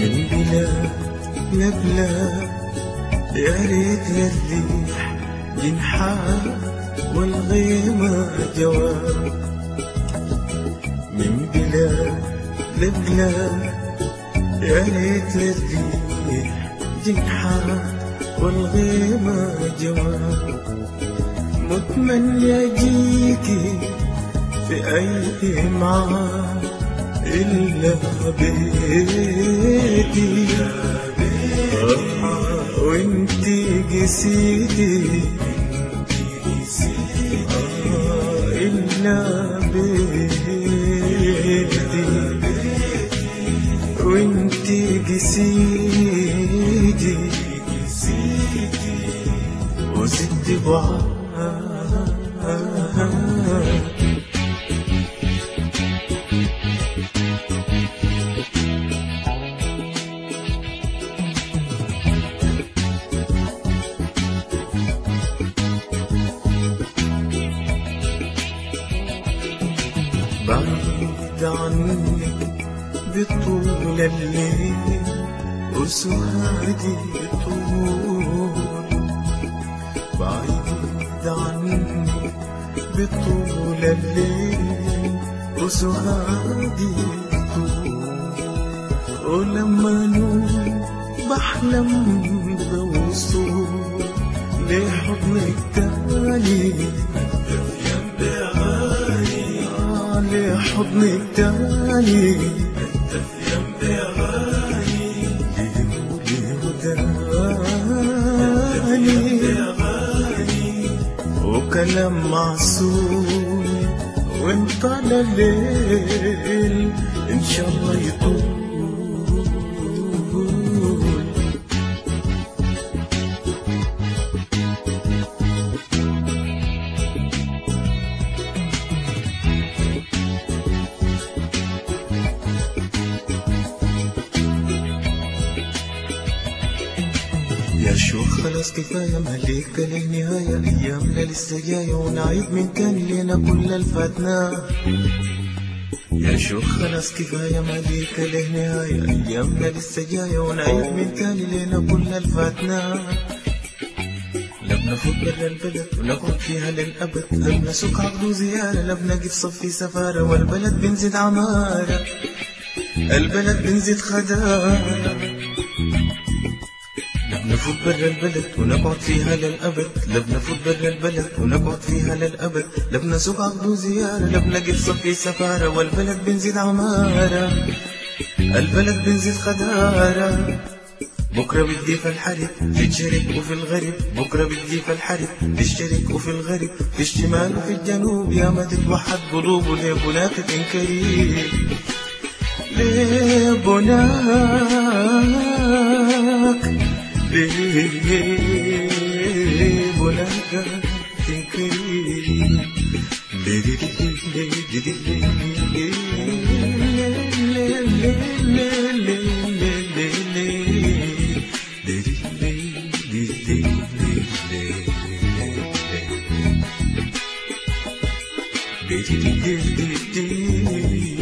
من بلاد لبلاد يا ريت الريح جنحات والغيمة جواب من بلاد لبلاد يا ريت الريح جنحات والغيمة جواب متمنى اجيكي في اي معاد الا بيتي آه، وانتي قسيتي آه، الا بيتي وانتي قسيتي وزدت بعاد بعيد عنك بطول الليل وسهادي طول بعيد عنك بطول الليل وسهادي طول ولما نوم بحلم بوصول لحضنك تاني آه، لحضنك تاني وكلام معسول وانت على الليل ان شاء الله يطول يا شوخ خلاص كفاية مليك للنهاية أيامنا لسه جاية ونعيد من تاني لنا كل الفاتنا يا شوخ خلاص كفاية مليك للنهاية أيامنا لسه جاية ونعيد من تاني لنا كل الفاتنا لا بنفوت برا البلد ونقعد فيها للأبد لا بنسوق عقد وزيارة لا بنقف صفي سفارة والبلد بنزيد عمارة البلد بنزيد خدارة لا بنفوت برا البلد ونقعد فيها للأبد لا بنفوت برا البلد ونقعد فيها للأبد لا بنسوق عقد وزيارة لا بنقف صفي سفارة والبلد بنزيد عمارة البلد بنزيد خدارة بكرة بدي في الحرب تتشرك وفي الغرب بكرة بدي في الحرب تشترك وفي الغرب في الشمال وفي الجنوب يا ما تتوحد قلوب وليه بناك تنكري ليه بناك ليه بناك تنكري ليه ليه ليه ليه ليه ليه ليه ليه ليه ليه